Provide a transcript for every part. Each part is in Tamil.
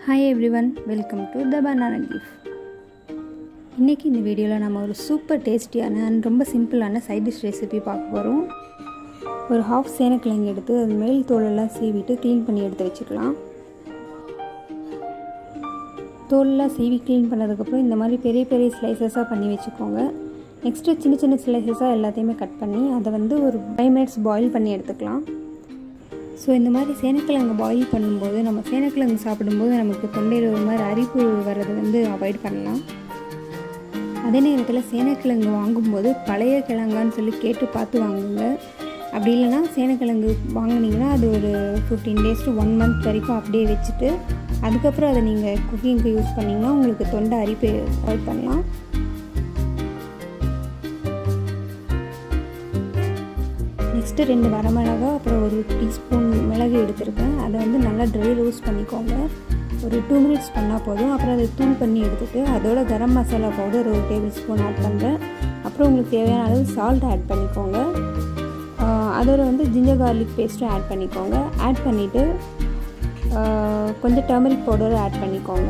hi everyone welcome to the banana leaf இன்றைக்கி இந்த வீடியோவில் நம்ம ஒரு சூப்பர் டேஸ்டியான அண்ட் ரொம்ப சிம்பிளான சைட் டிஷ் ரெசிபி பார்க்க போகிறோம் ஒரு ஹாஃப் சேனக்கிழங்கு எடுத்து அது மேல் தோலெல்லாம் சீவிட்டு க்ளீன் பண்ணி எடுத்து வச்சுக்கலாம் தோலெல்லாம் சீவி க்ளீன் பண்ணதுக்கப்புறம் இந்த மாதிரி பெரிய பெரிய ஸ்லைசஸாக பண்ணி வச்சுக்கோங்க நெக்ஸ்ட்டு சின்ன சின்ன ஸ்லைசஸாக எல்லாத்தையுமே கட் பண்ணி அதை வந்து ஒரு ஃபைவ் மினிட்ஸ் பாயில் பண்ணி எடுத்துக்கலாம் ஸோ இந்த மாதிரி சேனக்கிழங்கு பாயில் பண்ணும்போது நம்ம சேனக்கிழங்கு சாப்பிடும்போது நமக்கு தொண்டையில் ஒரு மாதிரி அரிப்பு வர்றது வந்து அவாய்ட் பண்ணலாம் அதே நேரத்தில் சேனக்கிழங்கு வாங்கும்போது பழைய கிழங்கான்னு சொல்லி கேட்டு பார்த்து வாங்குங்க அப்படி இல்லைன்னா சேனக்கிழங்கு வாங்கினீங்கன்னா அது ஒரு fifteen days to one month வரைக்கும் அப்படியே வச்சுட்டு அதுக்கப்புறம் அதை நீங்கள் குக்கிங்க்கு யூஸ் பண்ணிங்கன்னா உங்களுக்கு தொண்டை அரிப்பு அவாய்ட் பண்ணலாம் நெக்ஸ்ட்டு ரெண்டு வரமிளகா அப்புறம் ஒரு டீஸ்பூன் மிளகு எடுத்திருக்கேன் அதை வந்து நல்லா ட்ரை ரோஸ்ட் பண்ணிக்கோங்க ஒரு டூ மினிட்ஸ் பண்ணால் போதும் அப்புறம் அதை தூள் பண்ணி எடுத்துகிட்டு அதோட கரம் மசாலா பவுடர் ஒரு டேபிள் ஸ்பூன் ஆட் பண்ணுறேன் அப்புறம் உங்களுக்கு தேவையான அளவு சால்ட் ஆட் பண்ணிக்கோங்க அதோட வந்து ஜிஞ்சர் கார்லிக் பேஸ்ட்டும் ஆட் பண்ணிக்கோங்க ஆட் பண்ணிவிட்டு கொஞ்சம் டர்மரிக் பவுடரும் ஆட் பண்ணிக்கோங்க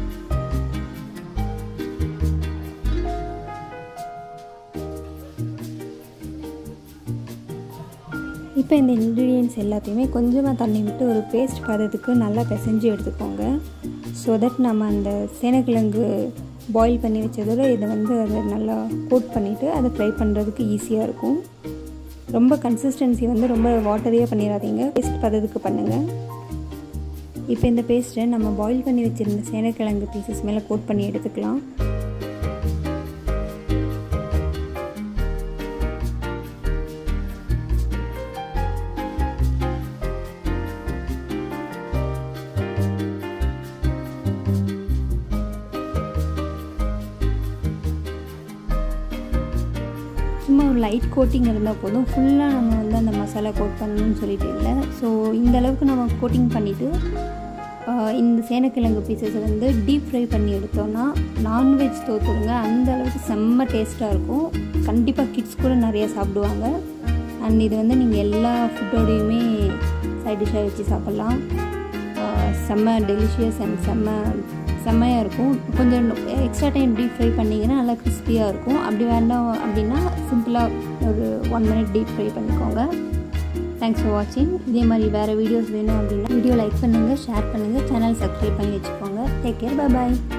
இப்போ இந்த இன்க்ரீடியன்ஸ் எல்லாத்தையுமே கொஞ்சமாக தண்ணி விட்டு ஒரு பேஸ்ட் பதத்துக்கு நல்லா பிசைஞ்சு எடுத்துக்கோங்க ஸோ தட் நம்ம அந்த சேனக்கிழங்கு பாயில் பண்ணி வச்சதோட இதை வந்து அதை நல்லா கோட் பண்ணிவிட்டு அதை ஃப்ரை பண்ணுறதுக்கு ஈஸியாக இருக்கும் ரொம்ப கன்சிஸ்டன்சி வந்து ரொம்ப வாட்டரியாக பண்ணிடாதீங்க பேஸ்ட் பதத்துக்கு பண்ணுங்கள் இப்போ இந்த பேஸ்ட்டை நம்ம பாயில் பண்ணி வச்சுருந்த சேனக்கிழங்கு பீசஸ் மேலே கோட் பண்ணி எடுத்துக்கலாம் சும்மா ஒரு லைட் கோட்டிங் இருந்தால் போதும் ஃபுல்லாக நம்ம வந்து அந்த மசாலா கோட் பண்ணணும்னு சொல்லிட்டு இல்லை ஸோ இந்த அளவுக்கு நம்ம கோட்டிங் பண்ணிவிட்டு இந்த சேனக்கிழங்கு பீசஸை வந்து டீப் ஃப்ரை பண்ணி எடுத்தோன்னா நான்வெஜ் தோத்துருங்க அந்த அளவுக்கு செம்ம டேஸ்ட்டாக இருக்கும் கண்டிப்பாக கிட்ஸ் கூட நிறைய சாப்பிடுவாங்க அண்ட் இது வந்து நீங்கள் எல்லா ஃபுட்டோடையுமே சைட் டிஷ்ஷாக வச்சு சாப்பிட்லாம் செம்ம டெலிஷியஸ் அண்ட் செம்ம செம்மையாக இருக்கும் கொஞ்சம் எக்ஸ்ட்ரா டைம் டீப் ஃப்ரை பண்ணிங்கன்னா நல்லா கிறிஸ்பியாக இருக்கும் அப்படி வேண்டாம் அப்படின்னா சிம்பிளாக ஒரு ஒன் மினிட் டீப் ஃப்ரை பண்ணிக்கோங்க தேங்க்ஸ் ஃபார் வாட்சிங் இதே மாதிரி வேறு வீடியோஸ் வேணும் அப்படின்னா வீடியோ லைக் பண்ணுங்கள் ஷேர் பண்ணுங்கள் சேனல் சப்ஸ்கிரைப் பண்ணி வச்சுக்கோங்க டேக் கேர் பாய்